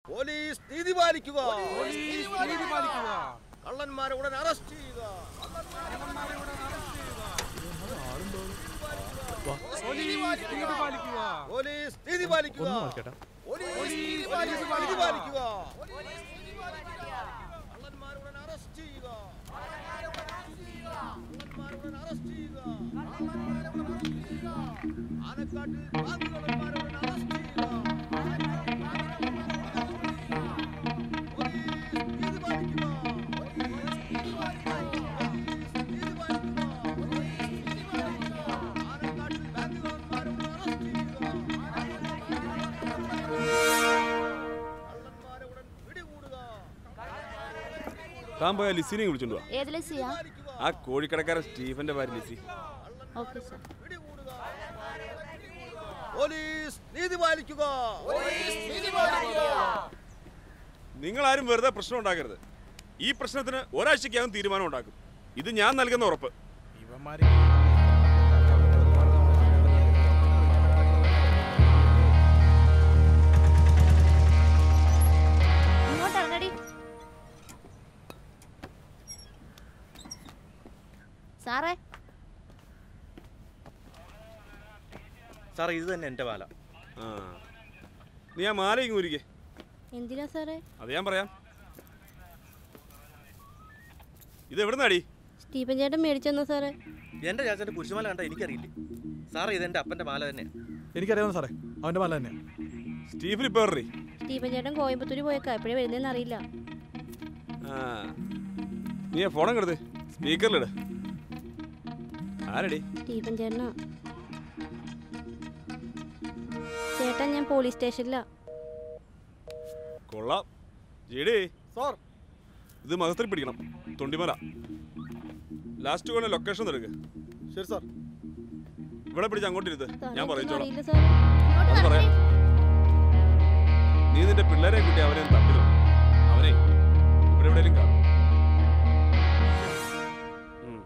Police നീതി പാലിക്കുക നീതി പാലിക്കുക കള്ളന്മാരെ ഉടൻ അറസ്റ്റ് ചെയ്യുക പോലീസ് നീതി പാലിക്കുക പോലീസ് നീതി പാലിക്കുക പോലീസ് നീതി പാലിക്കുക കള്ളന്മാരെ ഉടൻ അറസ്റ്റ് ചെയ്യുക കള്ളന്മാരെ ഉടൻ അറസ്റ്റ് ചെയ്യുക ആനക്കാട്ടിൽ ബാങ്ക് കള്ളന്മാരെ ഉടൻ അറസ്റ്റ് ചെയ്യുക പോലീസ് നീതി പാലിക്കുക നീതി പാലിക്കുക ആനക്കാട്ടിൽ ബാങ്ക് കള്ളന്മാരെ ഉടൻ അറസ്റ്റ് ചെയ്യുക കള്ളന്മാരെ ഉടൻ പിടികൂടുക താൻ പോയ ലിസിനെ വിളിച്ചോണ്ട് വാ ഏത് ലസിയാ ആ കോഴിക്കടക്കാരൻ സ്റ്റീഫന്റെ ഭാര്യ ലിസി ഓക്കെ സാർ പിടികൂടുക പോലീസ് നീതി പാലിക്കുക നിങ്ങൾ ആരും വെറുതെ പ്രശ്നം ഉണ്ടാക്കരുത് ഈ പ്രശ്നത്തിന് ഒരാഴ്ചക്കകം തീരുമാനം ഉണ്ടാക്കും ഇത് ഞാൻ നൽകുന്ന ഉറപ്പ് ഇവന്മാര് ഇങ്ങോട്ട് ഇറങ്ങടി സാറേ സാറേ ഇത് തന്നെ എൻ്റെ മാല ആ നീ ആ മാല ഇങ്ങ് ഊരിക്കേ എന്തിനാ സാറേ അത് ഞാൻ പറയാം ഇത് എവിടുന്നാടി സ്റ്റീഫൻ ചേട്ടൻ മേടിച്ചെന്നാ സാറേ എൻ്റെ ചാച്ചൻ്റെ കുരിശുമാല കണ്ട എനിക്കറിയില്ലേ സാറേ ഇത് എൻ്റെ അപ്പൻ്റെ മാല തന്നെയാണ് എനിക്കറിയാവുന്ന സാറേ അവന്റെ മാല തന്നെ സ്റ്റീഫൻ ഇപ്പൊ എറി സ്റ്റീഫൻ ചേട്ടൻ കോയമ്പത്തൂർ പോയേക്കാ എപ്പോഴേ വരുന്നതെന്ന് അറിയില്ല ആ നീ ആ ഫോൺ കിടത്ത് സ്പീക്കറിലിട് ആരടി സ്റ്റീഫൻ ചേട്ടനാ ചേട്ടാ ഞാൻ പോലീസ് സ്റ്റേഷനിലാ കൊള്ളാം ജിഡി സാർ ഇത് മഹത്തിൽ പിടിക്കണം തൊണ്ടിമല ലാസ്റ്റ് കൊണ്ട ലൊക്കേഷൻ എടുക്ക് ശരി സാർ ഇവിടെ പിടിച്ച് അങ്ങോട്ട് ഇരുത്ത് സാറേ, ഞാൻ എനിക്കൊന്നും പറയിച്ചോളാം അറിയില്ല സാറേ അത് പറയാം നീ നിന്റെ പിള്ളേരെ കുട്ടി അവനെ തപ്പിലോ അവനെ ഇവിടെ എവിടെയും കാണും ഉം.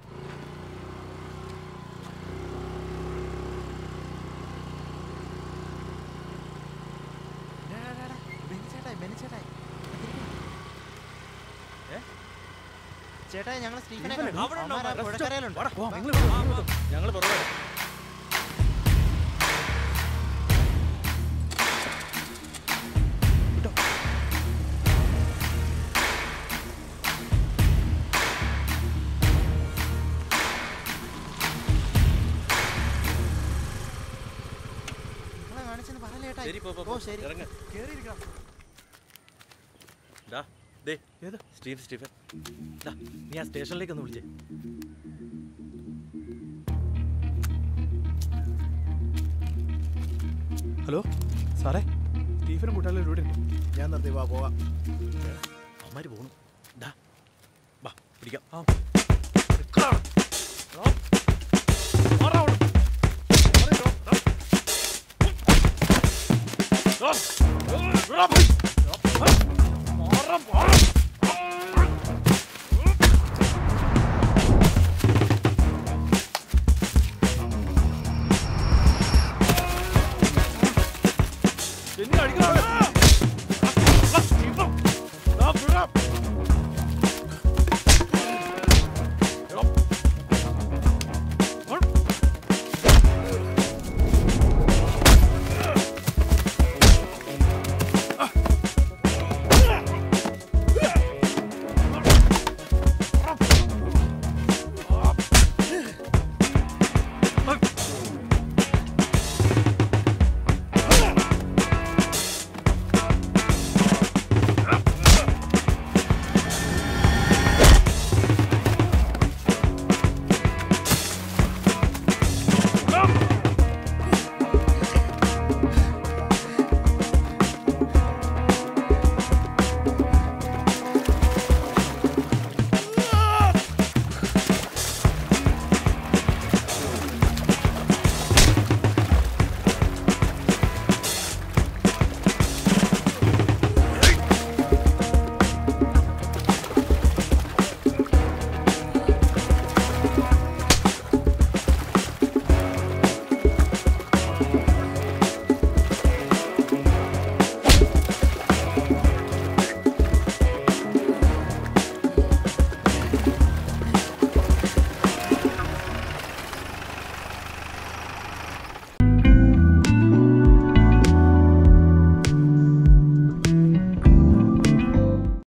ചേട്ടാ ഞങ്ങൾ സ്റ്റീഫനെ അവിടെ ഉണ്ടോ? അവന്മാരാ പുഴക്കരയിലുണ്ട് ഞങ്ങൾ പുറമെ നിങ്ങളെ കാണിച്ചെന്ന് പറയല്ലേ ചേട്ടാ ശരി പോ, പോ, ഓ പോ. ശരി ഇറങ്ങ് കേറിയിരിക്കണം ഡാ ദേ ഏത് സ്റ്റീഫ് സ്റ്റീഫൻ ഡാ നീ ആ സ്റ്റേഷനിലേക്ക് ഒന്ന് വിളിച്ചേ ഹലോ സാറേ സ്റ്റീഫനും കൂട്ടാളിലും ഇവിടെ ഉണ്ട് ഞാൻ നിർത്തി വാ പോവാം അവന്മാര് പോണു ഡാ വാ പിടിക്കാം ആ ആ